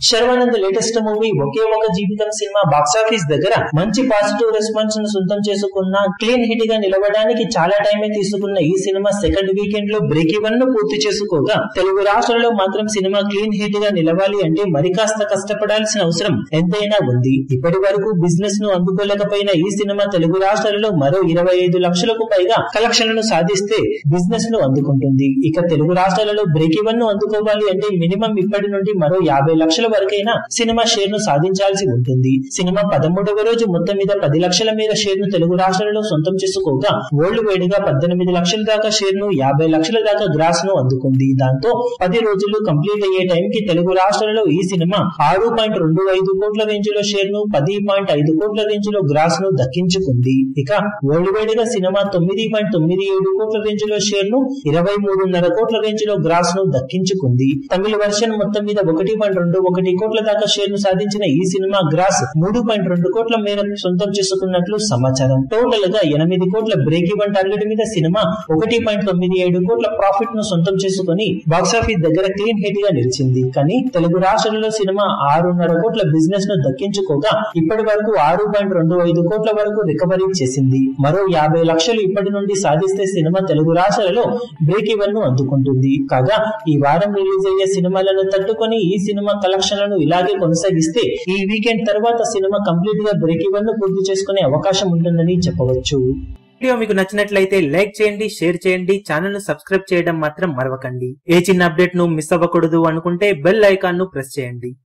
Sharwanand latest movie ఒకే ఒక జీవితం cinema box office దగ్గర మంచి పాజిటివ్ రెస్పాన్స్ ను సొంతం చేసుకున్న క్లీన్ హిట్ గా నిలవడానికి చాలా టైమే తీసుకున్న ఈ సినిమా సెకండ్ వీకెండ్ లో బ్రేక్ ఈవెన్ ను పూర్తి చేసుకోగా తెలుగు రాష్ట్రాల్లో మాత్రం సినిమా క్లీన్ హిట్ గా నిలవాలి అంటే మరి కాస్త కష్టపడాల్సిన అవసరం ఎంతైనా ఉంది ఇప్పటి వరకు బిజినెస్ ను అందుకోలేకపోయిన ఈ సినిమా తెలుగు రాష్ట్రాలలో మరో ఇరవై ఐదు లక్షలకు పైగా కలెక్షన్లను సాధిస్తే బిజినెస్ ను అందుకుంటుంది ఇక తెలుగు రాష్ట్రాలలో బ్రేక్ ఈవెన్ ను అందుకోవాలి అంటే మినిమం ఇప్పటి నుండి మరో యాభై లక్షల వరకైనా సినిమా షేర్ ను సాధించాల్సి ఉంటుంది సినిమా పదమూడవ రోజు మొత్తం మీద పది లక్షల మేర షేర్ ను తెలుగు రాష్ట్రాలలో సొంతం చేసుకోగా వరల్డ్ వైడ్ గా పద్దెనిమిది లక్షల దాకా షేర్ ను యాభై లక్షల దాకా గ్రాస్ ను అందుకుంది దాంతో పది రోజులు కంప్లీట్ అయ్యే టైం కి తెలుగు రాష్ట్రాలలో ఈ సినిమా ఆరు పాయింట్ రెండు ఐదు కోట్ల రేంజ్ లో షేర్ ను పది పాయింట్ ఐదు కోట్ల రేంజ్ లో గ్రాస్ ను దక్కించుకుంది ఇక వరల్డ్ వైడ్ గా సినిమా తొమ్మిది పాయింట్ తొమ్మిది ఏడు కోట్ల రేంజ్ లో షేర్ ను ఇరవై మూడున్నర కోట్ల రేంజ్ లో గ్రాస్ ను దక్కించుకుంది తమిళ వర్షన్ మొత్తం మీద ఒకటి పాయింట్ రెండు ఒకటి కోట్ల దాకా షేర్ ను సాధించిన ఈ సినిమా గ్రాస్ మూడు పాయింట్ రెండు కోట్ల మేర సొంతం చేసుకున్నట్లు సమాచారం టోటల్ గా ఎనిమిది కోట్ల బ్రేక్ ఈవెన్ టార్గెట్ మీద సినిమా ఒకటి పాయింట్ తొమ్మిది ఏడు కోట్ల ప్రాఫిట్ ను సొంతం చేసుకుని బాక్సాఫీస్ దగ్గర క్లీన్ హిట్ గా నిలిచింది కానీ తెలుగు రాష్ట్రాలలో సినిమా ఆరున్నర కోట్ల బిజినెస్ ను దక్కించుకోగా ఇప్పటి వరకు ఆరు పాయింట్ రెండు ఐదు కోట్ల వరకు రికవరీ చేసింది మరో యాభై లక్షలు ఇప్పటి నుండి సాధిస్తే సినిమా తెలుగు రాష్ట్రాలలో బ్రేక్ ఈవెన్ ను అందుకుంటుంది కాగా ఈ వారం రిలీజ్ అయ్యే సినిమాలను తట్టుకొని ఈ సినిమా కలెక్షన్లను ఇలాగే కొనసాగిస్తే ఈ వీకెండ్ తర్వాత సినిమా కంప్లీట్ గా బ్రేక్ ఈవెన్ ను పూర్తి చేసుకునే అవకాశం ఉంటుందని చెప్పవచ్చు వీడియో మీకు నచ్చినట్లయితే లైక్ చేయండి షేర్ చేయండి ఛానల్ ను సబ్స్క్రైబ్ చేయడం మాత్రం మరవకండి ఏ చిన్న అప్డేట్ ను మిస్ అవ్వకూడదు అనుకుంటే బెల్ ఐకాన్ ను ప్రెస్ చేయండి